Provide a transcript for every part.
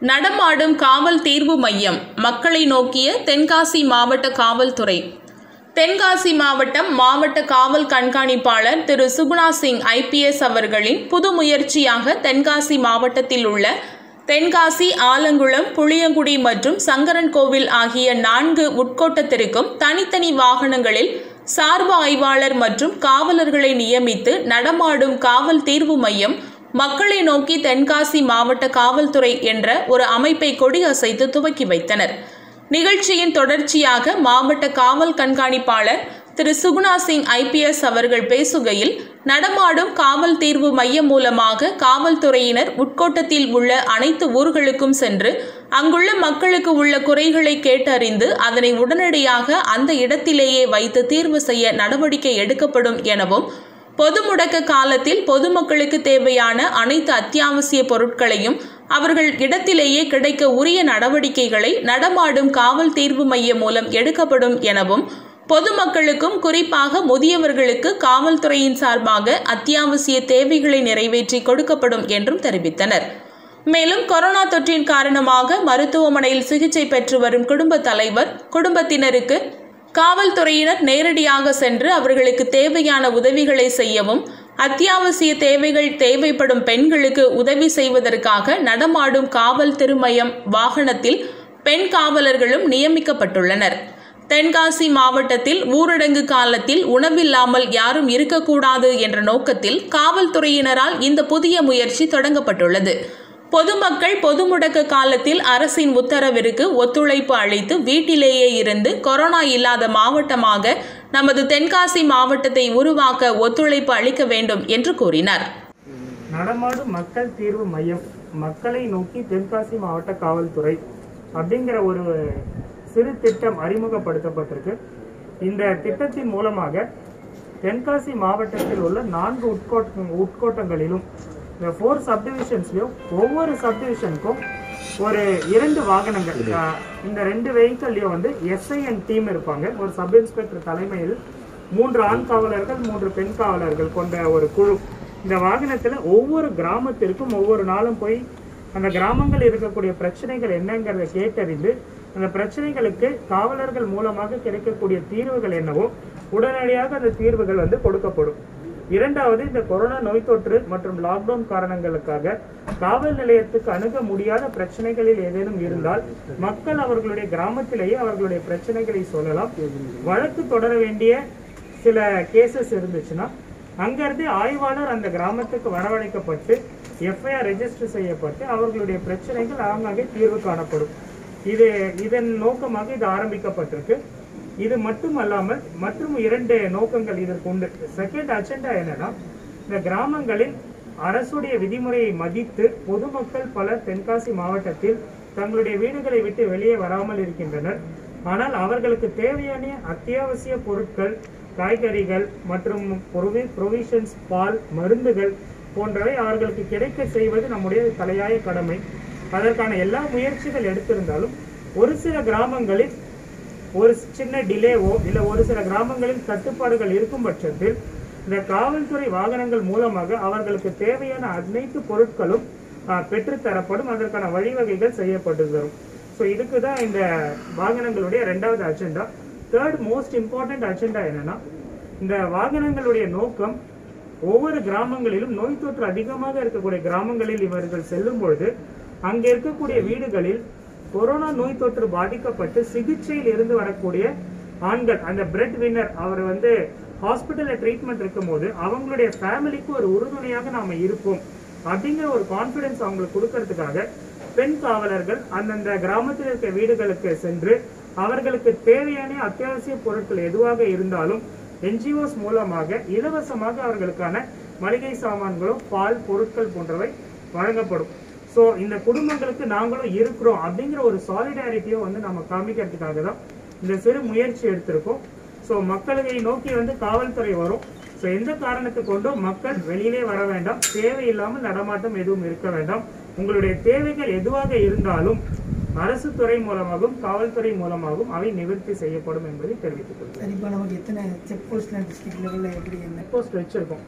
நடமாடும் காவல் தீர்வு மையம் மக்களை நோக்கிய தென்காசி மாவட்ட காவல்துறை தென்காசி மாவட்டம் மாவட்ட காவல் கண்காணிப்பாளர் திரு சுகுணா சிங் ஐபிஎஸ் அவர்களின் புது முயற்சியாக தென்காசி மாவட்டத்தில் உள்ள தென்காசி ஆலங்குளம் புளியங்குடி மற்றும் சங்கரன்கோவில் ஆகிய நான்கு உட்கோட்டத்திற்கும் தனித்தனி வாகனங்களில் சார்பு ஆய்வாளர் மற்றும் காவலர்களை நியமித்து நடமாடும் காவல் தீர்வு மையம் மக்களை நோக்கி தென்காசி மாவட்ட காவல்துறை என்ற ஒரு அமைப்பை கொடியசைத்து துவக்கி வைத்தனர் நிகழ்ச்சியின் தொடர்ச்சியாக மாவட்ட காவல் கண்காணிப்பாளர் திரு சுகுணா சிங் ஐபிஎஸ் அவர்கள் பேசுகையில் நடமாடும் காவல் தீர்வு மையம் மூலமாக காவல்துறையினர் உட்கோட்டத்தில் உள்ள அனைத்து ஊர்களுக்கும் சென்று அங்குள்ள மக்களுக்கு உள்ள குறைகளை கேட்டறிந்து அதனை உடனடியாக அந்த இடத்திலேயே வைத்து தீர்வு செய்ய நடவடிக்கை எடுக்கப்படும் எனவும் பொது முடக்க காலத்தில் பொதுமக்களுக்கு தேவையான அனைத்து அத்தியாவசிய பொருட்களையும் அவர்கள் இடத்திலேயே கிடைக்க உரிய நடவடிக்கைகளை நடமாடும் காவல் தீர்வு மையம் மூலம் எடுக்கப்படும் எனவும் பொதுமக்களுக்கும் குறிப்பாக முதியவர்களுக்கு காவல்துறையின் சார்பாக அத்தியாவசிய தேவைகளை நிறைவேற்றி கொடுக்கப்படும் என்றும் தெரிவித்தனர் மேலும் கொரோனா தொற்றின் காரணமாக மருத்துவமனையில் சிகிச்சை பெற்று வரும் குடும்ப தலைவர் குடும்பத்தினருக்கு காவல்துறையினர் நேரடியாக சென்று அவர்களுக்கு தேவையான உதவிகளை செய்யவும் அத்தியாவசிய தேவைகள் தேவைப்படும் பெண்களுக்கு உதவி செய்வதற்காக நடமாடும் காவல் திருமயம் வாகனத்தில் பெண் காவலர்களும் நியமிக்கப்பட்டுள்ளனர் தென்காசி மாவட்டத்தில் ஊரடங்கு காலத்தில் உணவில்லாமல் யாரும் இருக்கக்கூடாது என்ற நோக்கத்தில் காவல்துறையினரால் இந்த புதிய முயற்சி தொடங்கப்பட்டுள்ளது பொதுமக்கள் பொது முடக்க காலத்தில் அரசின் உத்தரவிற்கு ஒத்துழைப்பு அளித்து வீட்டிலேயே இருந்து கொரோனா இல்லாத மாவட்டமாக நமது தென்காசி மாவட்டத்தை உருவாக்க ஒத்துழைப்பு அளிக்க வேண்டும் என்று கூறினார் நடமாடும் மக்கள் தீர்வு மையம் மக்களை நோக்கி தென்காசி மாவட்ட காவல்துறை அப்படிங்கிற ஒரு சிறு திட்டம் அறிமுகப்படுத்தப்பட்டிருக்கு இந்த திட்டத்தின் மூலமாக தென்காசி மாவட்டத்தில் உள்ள நான்கு உட்கோட்ட உட்கோட்டங்களிலும் இந்த ஃபோர் சப்டிவிஷன்ஸ்லையும் ஒவ்வொரு சப்டிவிஷனுக்கும் ஒரு இரண்டு வாகனங்கள் அஹ், இந்த ரெண்டு வெஹிக்கல்லையும் வந்து எஸ்ஐஎன் டீம் இருப்பாங்க ஒரு சப் இன்ஸ்பெக்டர் தலைமையில் மூன்று ஆண் காவலர்கள் மூன்று பெண் காவலர்கள் கொண்ட ஒரு குழு இந்த வாகனத்தில் ஒவ்வொரு கிராமத்திற்கும் ஒவ்வொரு நாளும் போய் அந்த கிராமங்கள் இருக்கக்கூடிய பிரச்சனைகள் என்னங்கிறத கேட்டறிந்து அந்த பிரச்சனைகளுக்கு காவலர்கள் மூலமாக கிடைக்கக்கூடிய தீர்வுகள் என்னவோ உடனடியாக அந்த தீர்வுகள் வந்து கொடுக்கப்படும் இரண்டாவது இந்த கொரோனா நோய் தொற்று மற்றும் லாக்டவுன் காரணங்களுக்காக காவல் நிலையத்துக்கு அணுக முடியாத பிரச்சனைகளில் ஏதேனும் இருந்தால் மக்கள் அவர்களுடைய கிராமத்திலேயே அவர்களுடைய பிரச்சனைகளை சொல்லலாம் வழக்கு தொடர வேண்டிய சில கேசஸ் இருந்துச்சுன்னா அங்கிருந்து ஆய்வாளர் அந்த கிராமத்துக்கு வரவழைக்கப்பட்டு எஃப்ஐஆர் ரெஜிஸ்டர் செய்யப்பட்டு அவர்களுடைய பிரச்சனைகள் ஆங்காங்கே தீர்வு காணப்படும் இது இதன் நோக்கமாக இது ஆரம்பிக்கப்பட்டிருக்கு இது மட்டுமல்லாமல் மற்றும் இரண்டு நோக்கங்கள் இதற்கு உண்டு செகண்ட் அஜெண்டா என்னன்னா இந்த கிராமங்களில் அரசுடைய விதிமுறையை மதித்து பொதுமக்கள் பலர் தென்காசி மாவட்டத்தில் தங்களுடைய வீடுகளை விட்டு வெளியே வராமல் இருக்கின்றனர் ஆனால் அவர்களுக்கு தேவையான அத்தியாவசிய பொருட்கள் காய்கறிகள் மற்றும் ப்ரொவிஷன்ஸ் பால் மருந்துகள் போன்றவை அவர்களுக்கு கிடைக்க செய்வது நம்முடைய தலையாய கடமை அதற்கான எல்லா முயற்சிகள் எடுத்திருந்தாலும் ஒரு சில கிராமங்களில் ஒரு சின்ன டிலேவோ இல்லை ஒரு சில கிராமங்களில் கட்டுப்பாடுகள் இருக்கும் பட்சத்தில் இந்த காவல்துறை வாகனங்கள் மூலமாக அவர்களுக்கு தேவையான அனைத்து பொருட்களும் ஆஹ், பெற்றுத்தரப்படும் அதற்கான வழிவகைகள் செய்யப்பட்டு தரும் ஸோ இதுக்கு தான் இந்த வாகனங்களுடைய ரெண்டாவது agenda third most important agenda என்னன்னா இந்த வாகனங்களுடைய நோக்கம் ஒவ்வொரு கிராமங்களிலும் நோய் தொற்று அதிகமாக இருக்கக்கூடிய கிராமங்களில் இவர்கள் செல்லும் பொழுது அங்கே இருக்கக்கூடிய வீடுகளில் கொரோனா நோய் தொற்று பாதிக்கப்பட்டு சிகிச்சையில் இருந்து வரக்கூடிய ஆண்கள் அந்த பிரெட் வின்னர் அவர் வந்து ஹாஸ்பிட்டல்ல ட்ரீட்மெண்ட் இருக்கும்போது அவங்களுடைய ஃபேமிலிக்கு ஒரு உறுதுணையாக நாம இருப்போம் அப்படிங்கிற ஒரு கான்ஃபிடன்ஸ் அவங்களுக்கு கொடுக்கறதுக்காக பெண் காவலர்கள் அந்தந்த கிராமத்தில் இருக்க வீடுகளுக்கு சென்று அவர்களுக்கு தேவையான அத்தியாவசிய பொருட்கள் எதுவாக இருந்தாலும் என்ஜிஓஸ் மூலமாக இலவசமாக அவர்களுக்கான மளிகை சாமான்களும் பால் பொருட்கள் போன்றவை வழங்கப்படும் ஸோ இந்த குடும்பங்களுக்கு நாங்களும் இருக்கிறோம் அப்படிங்கிற ஒரு சாலிடாரிட்டியை வந்து நம்ம காமிக்கிறதுக்காக தான் இந்த சிறு முயற்சி எடுத்திருக்கோம் ஸோ மக்களை நோக்கி வந்து காவல்துறை வரும் ஸோ எந்த காரணத்தை கொண்டும் மக்கள் வெளியிலே வர வேண்டாம் தேவையில்லாமல் நடமாட்டம் எதுவும் இருக்க வேண்டாம் உங்களுடைய தேவைகள் எதுவாக இருந்தாலும் அரசு துறை மூலமாகவும் காவல்துறை மூலமாகவும் அவை நிவர்த்தி செய்யப்படும் என்பதை தெரிவித்துக் கொள்கிறேன் சார் இப்போ நமக்கு எத்தனை செக் போஸ்ட்லாம் டிஸ்ட்ரிக்ட் லெவலில் எப்படி என்ன போஸ்ட் வச்சிருக்கோம்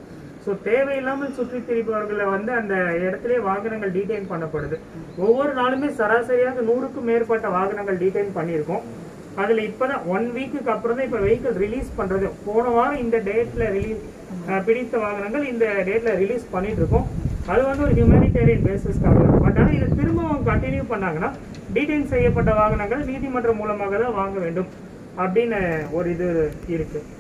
ஸோ தேவையில்லாமல் சுற்றி திரிப்பவர்களை வந்து அந்த இடத்திலே வாகனங்கள் டீடைன் பண்ணப்படுது ஒவ்வொரு நாளுமே சராசரியாக நூறுக்கும் மேற்பட்ட வாகனங்கள் டீடைன் பண்ணியிருக்கோம் அதுல இப்பதான் ஒன் வீக்குக்கு அப்புறம் தான் இப்ப வெஹிக்கிள் ரிலீஸ் பண்றது போன வாரம் இந்த டேட்ல ரிலீஸ் பிடித்த வாகனங்கள் இந்த டேட்ல ரிலீஸ் பண்ணிட்டு இருக்கோம் அது வந்து ஒரு ஹியூமனிடேரியன் பேசிஸ்க்காக பட் ஆனால் இது திரும்பவும் கண்டினியூ பண்ணாங்கன்னா டீடைன் செய்யப்பட்ட வாகனங்கள் நீதிமன்றம் மூலமாக தான் வாங்க வேண்டும் அப்படின்னு ஒரு இது இருக்கு